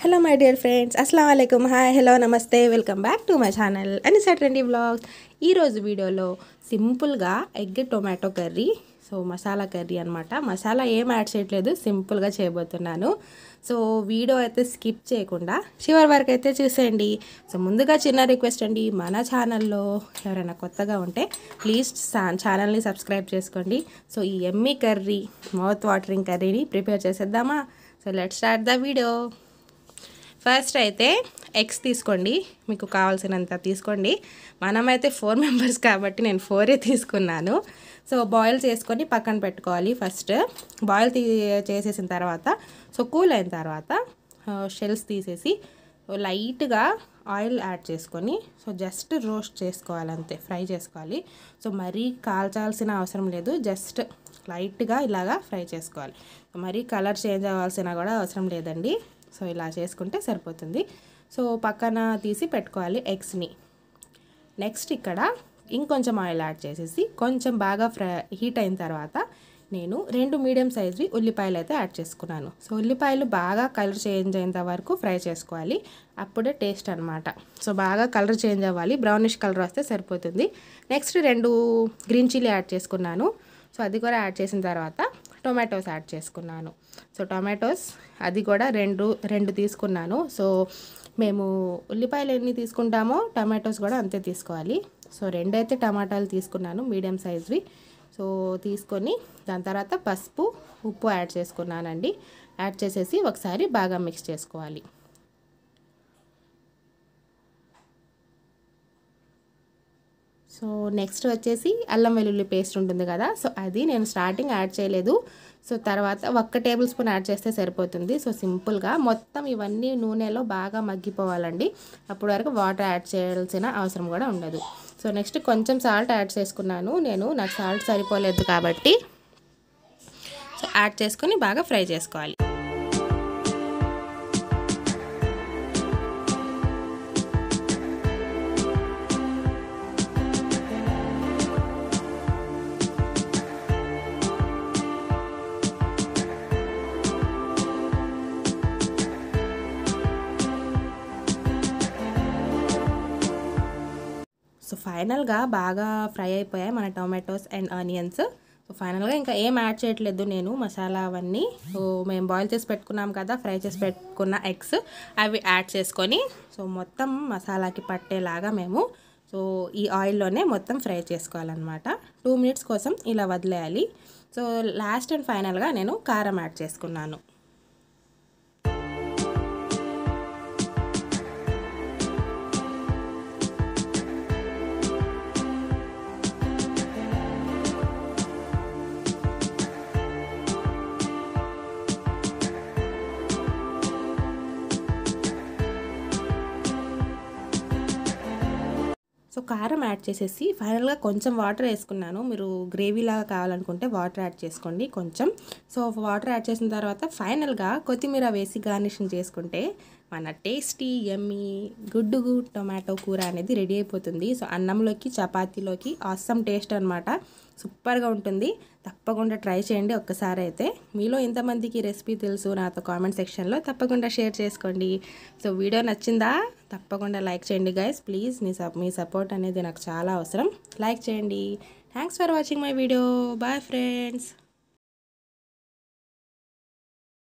hello my dear friends అస్సలం అయికం hi hello namaste welcome back to my channel అని సెట్ రెండి వ్లాగ్స్ ఈరోజు వీడియోలో సింపుల్గా egg tomato curry so masala curry అనమాట మసాలా ఏం యాడ్ చేయట్లేదు సింపుల్గా చేయబోతున్నాను సో వీడియో అయితే స్కిప్ చేయకుండా చివరి వరకు అయితే చూసేయండి సో ముందుగా చిన్న రిక్వెస్ట్ అండి మన ఛానల్లో ఎవరైనా కొత్తగా ఉంటే ప్లీజ్ ఛానల్ని సబ్స్క్రైబ్ చేసుకోండి సో ఈ ఎమ్మీ కర్రీ మౌత్ వాటరింగ్ కర్రీని ప్రిపేర్ చేసేద్దామా so let start the video first అయితే ఎగ్స్ తీసుకోండి మీకు కావాల్సినంత తీసుకోండి మనమైతే ఫోర్ మెంబర్స్ కాబట్టి నేను ఫోరే తీసుకున్నాను సో బాయిల్ చేసుకొని పక్కన పెట్టుకోవాలి ఫస్ట్ బాయిల్ తీ చేసేసిన తర్వాత సో కూల్ అయిన తర్వాత షెల్స్ తీసేసి లైట్గా ఆయిల్ యాడ్ చేసుకొని సో జస్ట్ రోస్ట్ చేసుకోవాలి అంతే ఫ్రై చేసుకోవాలి సో మరీ కాల్చాల్సిన అవసరం లేదు జస్ట్ లైట్గా ఇలాగా ఫ్రై చేసుకోవాలి మరీ కలర్ చేంజ్ అవ్వాల్సిన కూడా అవసరం లేదండి సో ఇలా చేసుకుంటే సరిపోతుంది సో పక్కన తీసి పెట్టుకోవాలి ఎగ్స్ని నెక్స్ట్ ఇక్కడ ఇంకొంచెం ఆయిల్ యాడ్ చేసేసి కొంచెం బాగా ఫ్రై హీట్ అయిన తర్వాత నేను రెండు మీడియం సైజ్వి ఉల్లిపాయలు అయితే యాడ్ చేసుకున్నాను సో ఉల్లిపాయలు బాగా కలర్ చేంజ్ అయ్యేంత వరకు ఫ్రై చేసుకోవాలి అప్పుడే టేస్ట్ అనమాట సో బాగా కలర్ చేంజ్ అవ్వాలి బ్రౌనిష్ కలర్ వస్తే సరిపోతుంది నెక్స్ట్ రెండు గ్రీన్ చిల్లీ యాడ్ చేసుకున్నాను సో అది కూడా యాడ్ చేసిన తర్వాత టొమాటోస్ యాడ్ చేసుకున్నాను సో టొమాటోస్ అది కూడా రెండు రెండు తీసుకున్నాను సో మేము ఉల్లిపాయలు ఎన్ని తీసుకుంటామో టమాటోస్ కూడా అంతే తీసుకోవాలి సో రెండైతే టమాటాలు తీసుకున్నాను మీడియం సైజ్వి సో తీసుకొని దాని తర్వాత పసుపు ఉప్పు యాడ్ చేసుకున్నానండి యాడ్ చేసేసి ఒకసారి బాగా మిక్స్ చేసుకోవాలి సో నెక్స్ట్ వచ్చేసి అల్లం వెల్లుల్లి పేస్ట్ ఉంటుంది కదా సో అది నేను స్టార్టింగ్ యాడ్ చేయలేదు సో తర్వాత ఒక్క టేబుల్ స్పూన్ యాడ్ చేస్తే సరిపోతుంది సో సింపుల్గా మొత్తం ఇవన్నీ నూనెలో బాగా మగ్గిపోవాలండి అప్పటి వరకు వాటర్ యాడ్ చేయాల్సిన అవసరం కూడా ఉండదు సో నెక్స్ట్ కొంచెం సాల్ట్ యాడ్ చేసుకున్నాను నేను నాకు సాల్ట్ సరిపోలేదు కాబట్టి సో యాడ్ చేసుకొని బాగా ఫ్రై చేసుకోవాలి సో ఫైనల్గా బాగా ఫ్రై అయిపోయాయి మన టొమాటోస్ అండ్ ఆనియన్స్ సో ఫైనల్గా ఇంకా ఏం యాడ్ చేయట్లేదు నేను మసాలా అవన్నీ సో మేము బాయిల్ చేసి పెట్టుకున్నాం కదా ఫ్రై చేసి పెట్టుకున్న ఎగ్స్ అవి యాడ్ చేసుకొని సో మొత్తం మసాలాకి పట్టేలాగా మేము సో ఈ ఆయిల్లోనే మొత్తం ఫ్రై చేసుకోవాలన్నమాట టూ మినిట్స్ కోసం ఇలా వదిలేయాలి సో లాస్ట్ అండ్ ఫైనల్గా నేను కారం యాడ్ చేసుకున్నాను సో కారం యాడ్ చేసేసి ఫైనల్గా కొంచెం వాటర్ వేసుకున్నాను మీరు గ్రేవీ లాగా కావాలనుకుంటే వాటర్ యాడ్ చేసుకోండి కొంచెం సో వాటర్ యాడ్ చేసిన తర్వాత ఫైనల్గా కొత్తిమీర వేసి గార్నిషింగ్ చేసుకుంటే మన టేస్టీ ఎమ్మీ గుడ్డుగు టొమాటో కూర అనేది రెడీ అయిపోతుంది సో అన్నంలోకి చపాతీలోకి ఆసమ్ టేస్ట్ అనమాట సూపర్గా ఉంటుంది తప్పకుండా ట్రై చేయండి ఒక్కసారి అయితే మీలో ఎంతమందికి రెసిపీ తెలుసు నాతో కామెంట్ సెక్షన్లో తప్పకుండా షేర్ చేసుకోండి సో వీడియో నచ్చిందా తప్పకుండా లైక్ చేయండి గైస్ ప్లీజ్ మీ సప్ మీ సపోర్ట్ అనేది నాకు చాలా అవసరం లైక్ చేయండి thanks for watching my video bye friends